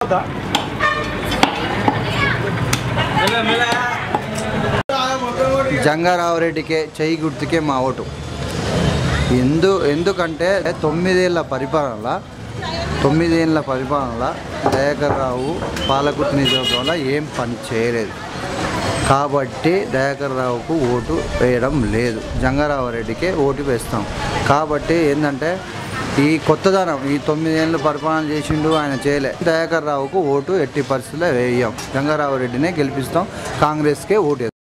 పోతా జంగారావురెడ్డికే చెయ్యి గుర్తుకే మా ఓటు ఎందు ఎందుకంటే తొమ్మిదేళ్ల పరిపాలనలో తొమ్మిదేళ్ల పరిపాలనలో దయాకర్ రావు పాలకుర్తి నియోజకవర్గంలో ఏం పని చేయలేదు కాబట్టి దయాకర్ రావుకు ఓటు వేయడం లేదు జంగారావురెడ్డికే ఓటు వేస్తాం కాబట్టి ఏంటంటే ఈ కొత్తదనం ఈ తొమ్మిదేళ్ళు పరిపాలన చేసిండు ఆయన చేయలే దయాకర్ రావుకు ఓటు ఎట్టి పరిస్థితుల్లో వేయం జంగారావురెడ్డినే గెలిపిస్తాం కాంగ్రెస్కే ఓటు వేస్తాం